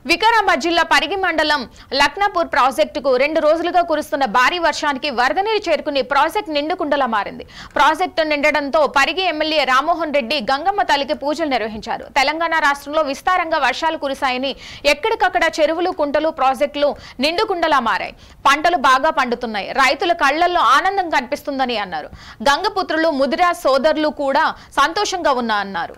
వికారాబాద్ జిల్లా పరిగి మండలం లక్నాపూర్ ప్రాజెక్టుకు రెండు రోజులుగా కురుస్తున్న భారీ వర్షానికి వరద నీరు చేరుకుని ప్రాజెక్ట్ నిండుకుండలా మారింది ప్రాజెక్టు నిండడంతో పరిగి ఎమ్మెల్యే రామ్మోహన్ రెడ్డి గంగమ్మ తల్లికి పూజలు నిర్వహించారు తెలంగాణ రాష్ట్రంలో విస్తారంగా వర్షాలు కురిశాయని ఎక్కడికక్కడ చెరువులు కుంటలు ప్రాజెక్టులు నిండుకుండలా మారాయి పంటలు బాగా పండుతున్నాయి రైతుల కళ్లల్లో ఆనందం కనిపిస్తుందని అన్నారు గంగపుత్రులు ముదిరా సోదరులు కూడా సంతోషంగా ఉన్నా అన్నారు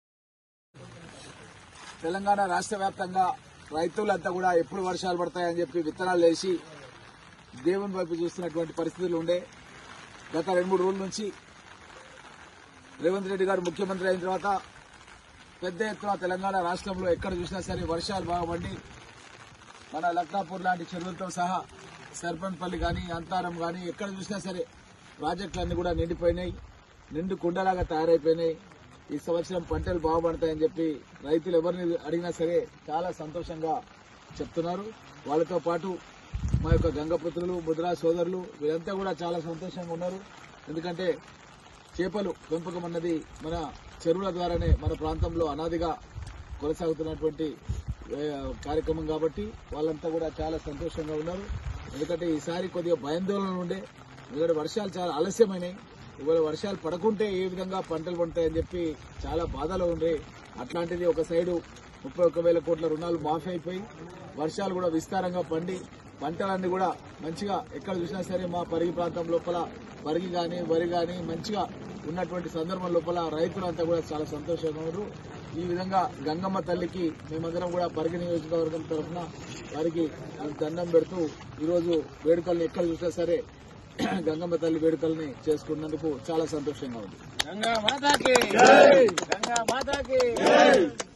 తెలంగాణ రాష్ట్ర వ్యాప్తంగా రైతులంతా కూడా ఎప్పుడు వర్షాలు పడతాయని చెప్పి విత్తనాలు వేసి దేవుని వైపు చూస్తున్నటువంటి పరిస్థితులు ఉండే గత రెండు మూడు రోజుల నుంచి రేవంత్ రెడ్డి గారు ముఖ్యమంత్రి అయిన తర్వాత పెద్ద ఎత్తున తెలంగాణ రాష్ట్రంలో ఎక్కడ చూసినా సరే వర్షాలు బాగా పండి మన లక్నాపూర్ లాంటి చెరువులతో సహా సర్పంపల్లి కానీ అంతారం కానీ ఎక్కడ చూసినా సరే ప్రాజెక్టులన్నీ కూడా నిండిపోయినాయి నిండు కుండలాగా తయారైపోయినాయి ఈ సంవత్సరం పంటలు బాగుపడతాయని చెప్పి రైతులు ఎవరిని అడిగినా సరే చాలా సంతోషంగా చెప్తున్నారు వాళ్ళతో పాటు మా యొక్క గంగపుత్రులు ముద్రా సోదరులు వీరంతా కూడా చాలా సంతోషంగా ఉన్నారు ఎందుకంటే చేపలు పెంపకం అన్నది మన చెరువుల ద్వారానే మన ప్రాంతంలో అనాదిగా కొనసాగుతున్నటువంటి ఏ, కార్యక్రమం కాబట్టి వాళ్ళంతా కూడా చాలా సంతోషంగా ఉన్నారు ఎందుకంటే ఈసారి కొద్దిగా భయాందోళన ఉండే ఎందుకంటే వర్షాలు చాలా ఆలస్యమైనాయి ఇవాళ వర్షాలు పడకుంటే ఏ విధంగా పంటలు పండుతాయని చెప్పి చాలా బాధలో ఉండే అట్లాంటిది ఒక సైడు ముప్పై ఒక్క వేల కోట్ల రుణాలు మాఫీ అయిపోయి వర్షాలు కూడా విస్తారంగా పండి పంటలన్నీ కూడా మంచిగా ఎక్కడ చూసినా సరే మా పరిగి ప్రాంతం లోపల పరిగి గాని వరి గాని మంచిగా ఉన్నటువంటి సందర్భం లోపల రైతులంతా కూడా చాలా సంతోషంగా ఉన్నారు ఈ విధంగా గంగమ్మ తల్లికి మేమందరం కూడా పరిగి నియోజకవర్గం తరఫున వారికి దండం పెడుతూ ఈరోజు వేడుకల్ని ఎక్కడ చూసినా సరే గంగమ్మ తల్లి వేడుకల్ని చేసుకున్నందుకు చాలా సంతోషంగా ఉంది గంగా మాతాకి గంగా మాతాకి